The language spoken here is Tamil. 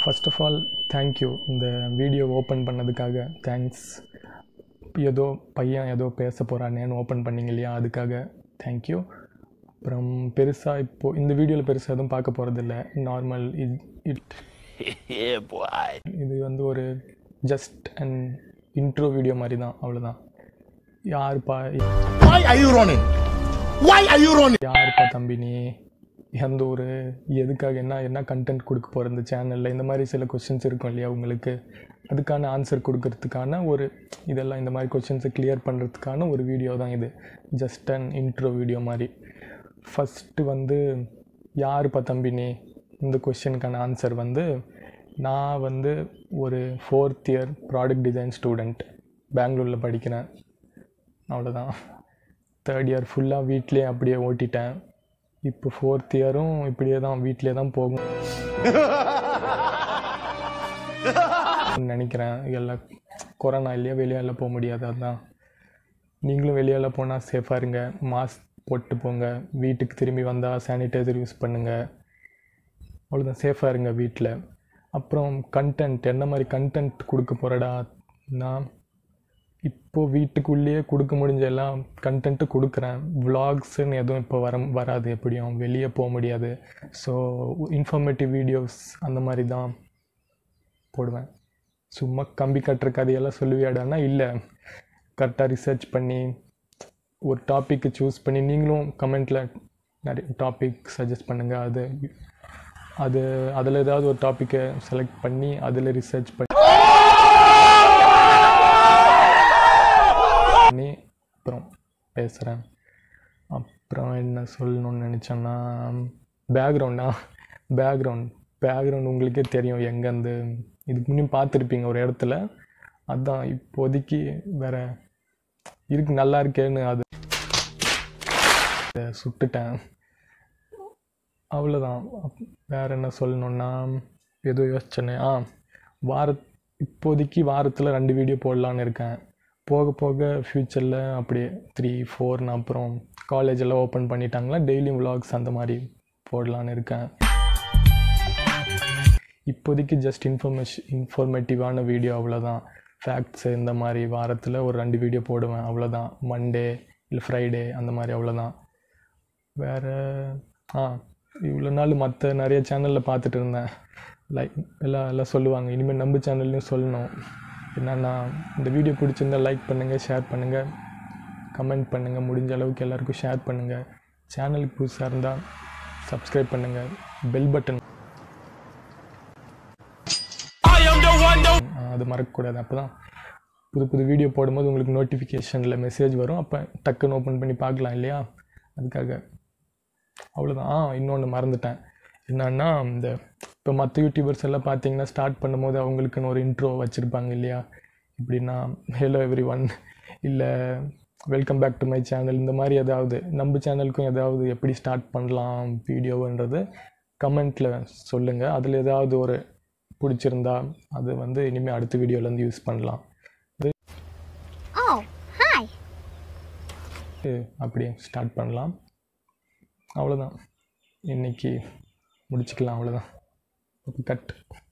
ஃபர்ஸ்ட் ஆஃப் ஆல் தேங்க்யூ இந்த வீடியோ ஓப்பன் பண்ணதுக்காக தேங்க்ஸ் ஏதோ பையன் ஏதோ பேச போகிறானேன்னு ஓப்பன் பண்ணீங்க இல்லையா அதுக்காக தேங்க்யூ அப்புறம் பெருசாக இப்போது இந்த வீடியோவில் பெருசாக எதுவும் பார்க்க போகிறதில்ல நார்மல் இது இட் yeah, boy. இது வந்து ஒரு ஜஸ்ட் அண்ட் இன்ட்ரோ வீடியோ மாதிரி தான் அவ்வளோதான் யாருப்பா Why are you running? Why are you running? யாருப்பா தம்பி நீ எந்த ஒரு எதுக்காக என்ன என்ன கண்டென்ட் கொடுக்க போகிற இந்த சேனலில் இந்த மாதிரி சில கொஷின்ஸ் இருக்கும் இல்லையா உங்களுக்கு அதுக்கான ஆன்சர் கொடுக்கறதுக்கான ஒரு இதெல்லாம் இந்த மாதிரி கொஷின்ஸை கிளியர் பண்ணுறதுக்கான ஒரு வீடியோ தான் இது ஜஸ்ட் அன் இன்ட்ரோ வீடியோ மாதிரி ஃபஸ்ட்டு வந்து யாருப்பா தம்பி நீ இந்த கொஷினுக்கான ஆன்சர் வந்து நான் வந்து ஒரு fourth year product design student பெங்களூரில் படிக்கிறேன் அவ்வளோதான் தேர்ட் இயர் ஃபுல்லாக வீட்லேயே அப்படியே ஓட்டிட்டேன் இப்போ ஃபோர்த் இயரும் இப்படியே தான் வீட்டிலே தான் போகும் நினைக்கிறேன் எல்லாம் கொரோனா இல்லையா வெளியால போக முடியாது அதான் நீங்களும் வெளியால போனால் சேஃபாக இருங்க மாஸ்க் போட்டு போங்க வீட்டுக்கு திரும்பி வந்தால் சானிடைசர் யூஸ் பண்ணுங்கள் அவ்வளோதான் சேஃபாக இருங்க வீட்டில் அப்புறம் கண்டென்ட் என்ன மாதிரி கண்டென்ட் கொடுக்க போகிறடா நான் இப்போது வீட்டுக்குள்ளேயே கொடுக்க முடிஞ்ச எல்லாம் கண்டென்ட்டு கொடுக்குறேன் விலாக்ஸ்ன்னு எதுவும் இப்போ வர வராது எப்படியும் வெளியே போக முடியாது ஸோ இன்ஃபர்மேட்டிவ் வீடியோஸ் அந்த மாதிரி தான் போடுவேன் சும்மா கம்பி கட்டுற கதையெல்லாம் சொல்லுவியாடானா இல்லை கரெக்டாக ரிசர்ச் பண்ணி ஒரு டாப்பிக்கு சூஸ் பண்ணி நீங்களும் கமெண்ட்டில் நிறைய டாபிக் சஜஸ்ட் பண்ணுங்கள் அது அது அதில் ஏதாவது ஒரு டாப்பிக்கை செலக்ட் பண்ணி அதில் ரிசர்ச் பண்ணி பண்ணி அப்புறம் பேசுகிறேன் அப்புறம் என்ன சொல்லணும்னு நினச்சேன்னா பேக்ரவுண்டா பேக்ரவுண்ட் பேக்ரவுண்ட் உங்களுக்கே தெரியும் எங்கேருந்து இதுக்கு முன்னே பார்த்துருப்பீங்க ஒரு இடத்துல அதான் இப்போதைக்கு வேற இருக்கு நல்லா இருக்கேன்னு அது அதை சுட்டுட்டேன் அவ்வளோதான் அப்- வேற என்ன சொல்லணுன்னா ஏதோ யோசிச்சேனே ஆ வார இப்போதைக்கு வாரத்தில் ரெண்டு வீடியோ போடலான்னு இருக்கேன் போக போக ஃப்யூச்சரில் அப்படியே த்ரீ ஃபோர்னு அப்புறம் காலேஜ் எல்லாம் ஓப்பன் பண்ணிட்டாங்களா டெய்லியும் vlogs அந்த மாதிரி போடலான்னு இருக்கேன் இப்போதைக்கு ஜஸ்ட் இன்ஃபர்மேஷன் இன்ஃபர்மேட்டிவான வீடியோ அவ்வளோதான் ஃபேக்ட்ஸு இந்த மாதிரி வாரத்தில் ஒரு ரெண்டு வீடியோ போடுவேன் அவ்வளோதான் மண்டே இல்லை ஃப்ரைடே அந்த மாதிரி அவ்வளோதான் வேறு ஆ இவ்வளோ நாள் மற்ற நிறைய சேனலில் பார்த்துட்டு இருந்தேன் லைக் எல்லாம் எல்லாம் சொல்லுவாங்க இனிமேல் நம்ம சேனல்லையும் சொல்லணும் என்னன்னா இந்த வீடியோ பிடிச்சிருந்தா லைக் பண்ணுங்கள் ஷேர் பண்ணுங்கள் கமெண்ட் பண்ணுங்கள் முடிஞ்ச அளவுக்கு எல்லாருக்கும் ஷேர் பண்ணுங்கள் சேனலுக்கு புதுசாக இருந்தால் சப்ஸ்கிரைப் பண்ணுங்கள் பெல் பட்டன் அது மறக்கக்கூடாது அப்போ தான் புது புது வீடியோ போடும்போது உங்களுக்கு நோட்டிஃபிகேஷனில் மெசேஜ் வரும் அப்போ டக்குன்னு ஓப்பன் பண்ணி பார்க்கலாம் இல்லையா அதுக்காக அவ்வளோதான் ஆ இன்னொன்று மறந்துட்டேன் என்னன்னா இந்த இப்போ மற்ற யூடியூபர்ஸ் எல்லாம் பார்த்தீங்கன்னா ஸ்டார்ட் பண்ணும்போது அவங்களுக்குன்னு ஒரு இன்ட்ரோ வச்சுருப்பாங்க இல்லையா இப்படின்னா ஹலோ எவ்ரி ஒன் இல்லை welcome back to my channel இந்த மாதிரி ஏதாவது நம்ம சேனலுக்கும் ஏதாவது எப்படி ஸ்டார்ட் பண்ணலாம் வீடியோன்றது கமெண்ட்டில் சொல்லுங்கள் அதில் ஏதாவது ஒரு பிடிச்சிருந்தா அது வந்து இனிமேல் அடுத்த வீடியோலேருந்து யூஸ் பண்ணலாம் Oh, hi. அப்படியே ஸ்டார்ட் பண்ணலாம் அவ்வளோதான் இன்னைக்கு முடிச்சுக்கலாம் அவ்வளோதான் கட்